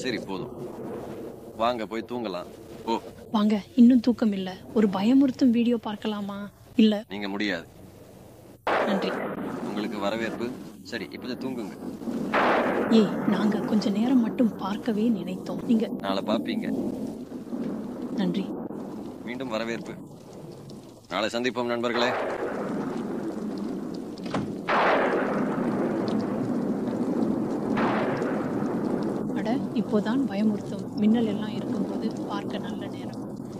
சரி போதும் வாங்க போய் தூங்கலாம் ஓ வாங்க இன்னும் தூக்கம் இல்ல ஒரு பயமுறுத்தும் வீடியோ பார்க்கலாமா இல்ல நீங்க முடியாது நன்றி உங்களுக்கு வரவேற்பு சரி இப்போதை தூங்குங்க ஏய் நாங்க கொஞ்ச நேரம் மட்டும் பார்க்கவே நினைத்தோம் நீங்க நாளை பார்ப்பீங்க நன்றி மீண்டும் வரவேற்பு நாளை சந்திப்போம் நண்பர்களே அட இப்போதான் பயமுறுத்தும் மின்னல் எல்லாம் இருக்கும்போது பார்க்க நல்ல நேரம்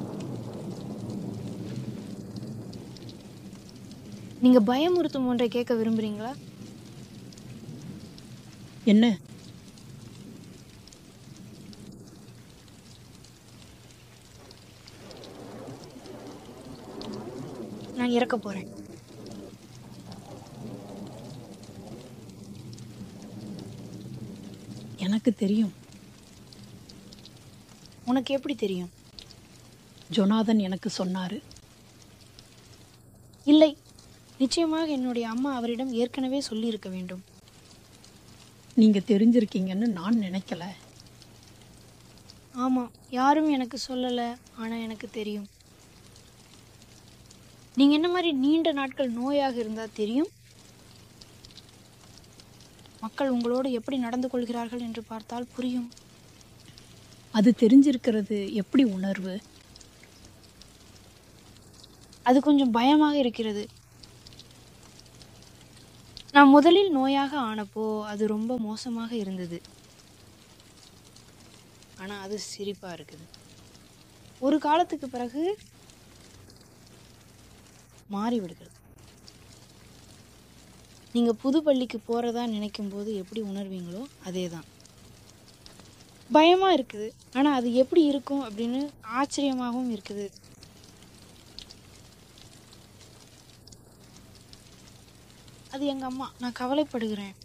நீங்க பயமுறுத்தும் ஒன்றை கேட்க விரும்புறீங்களா என்ன நான் இறக்க போறேன் எனக்கு தெரியும் உனக்கு எப்படி தெரியும் ஜொனாதன் எனக்கு சொன்னாரு இல்லை நிச்சயமாக என்னுடைய அம்மா அவரிடம் ஏற்கனவே சொல்லியிருக்க வேண்டும் நீங்க தெரிஞ்சிருக்கீங்கன்னு நான் நினைக்கல ஆமாம் யாரும் எனக்கு சொல்லலை ஆனால் எனக்கு தெரியும் நீங்கள் என்ன மாதிரி நீண்ட நாட்கள் நோயாக இருந்தால் தெரியும் மக்கள் உங்களோடு எப்படி நடந்து கொள்கிறார்கள் என்று பார்த்தால் புரியும் அது தெரிஞ்சிருக்கிறது எப்படி உணர்வு அது கொஞ்சம் பயமாக இருக்கிறது நான் முதலில் நோயாக ஆனப்போ அது ரொம்ப மோசமாக இருந்தது ஆனால் அது சிரிப்பாக இருக்குது ஒரு காலத்துக்கு பிறகு மாறி விடுகிறது நீங்கள் புது பள்ளிக்கு போகிறதா நினைக்கும் போது எப்படி உணர்வீங்களோ அதே தான் பயமாக இருக்குது ஆனால் அது எப்படி இருக்கும் அப்படின்னு ஆச்சரியமாகவும் இருக்குது அது எங்க அம்மா நான் கவலைப்படுகிறேன்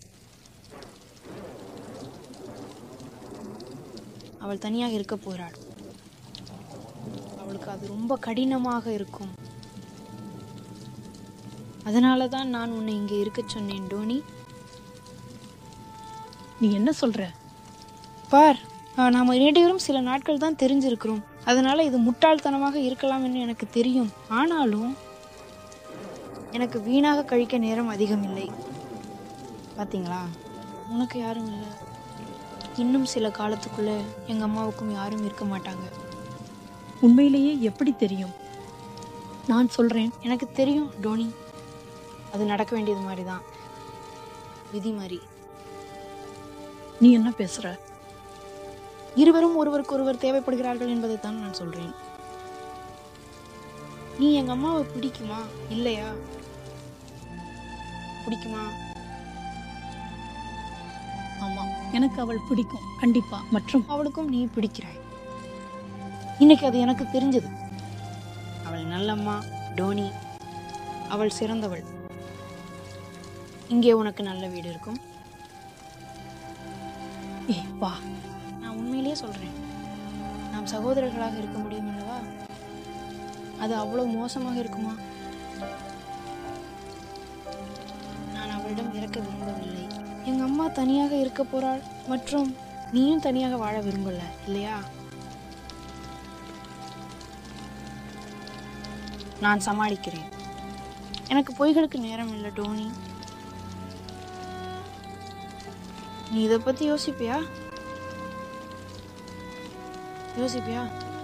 அவள் தனியாக இருக்க போகிறாள் அவளுக்கு அது ரொம்ப கடினமாக இருக்கும் அதனால தான் நான் உன்னை இங்கே இருக்க சொன்னேன் டோனி நீ என்ன சொல்ற பார் ஆஹ், நாம இரண்டு சில நாட்கள் தான் தெரிஞ்சிருக்கிறோம் அதனால இது முட்டாள்தனமாக இருக்கலாம் என்று எனக்கு தெரியும் ஆனாலும் எனக்கு வீணாக கழிக்க நேரம் அதிகம் இல்லை பாத்தீங்களா உனக்கு யாரும் இல்லை இன்னும் சில காலத்துக்குள்ள எங்க அம்மாவுக்கும் யாரும் இருக்க மாட்டாங்க உண்மையிலேயே எப்படி தெரியும் நான் சொல்றேன் எனக்கு தெரியும் டோனி அது நடக்க வேண்டியது மாதிரி தான் விதி மாதிரி நீ என்ன பேசுற இருவரும் ஒருவருக்கு ஒருவர் தேவைப்படுகிறார்கள் என்பதை தான் நான் சொல்றேன் நீ எங்க அம்மாவை பிடிக்குமா இல்லையா பிடிக்குமா ஆமா எனக்கு அவள் பிடிக்கும் கண்டிப்பா மற்றும் அவளுக்கும் நீ பிடிக்கிறாய் இன்னைக்கு அது எனக்கு தெரிஞ்சது அவள் நல்லம்மா டோனி அவள் சிறந்தவள் இங்கே உனக்கு நல்ல வீடு இருக்கும் ஏய் வா நான் உண்மையிலேயே சொல்றேன் நாம் சகோதரர்களாக இருக்க முடியும் அல்லவா அது அவ்வளவு மோசமாக இருக்குமா நான் அவளிடம் இறக்க விரும்பவில்லை எங்க அம்மா தனியாக இருக்க போறாள் மற்றும் நீயும் தனியாக வாழ விரும்பல இல்லையா நான் சமாளிக்கிறேன் எனக்கு பொய்களுக்கு நேரம் இல்லை டோனி நீ இதை பத்தி யோசிப்பியா யோசிப்பியா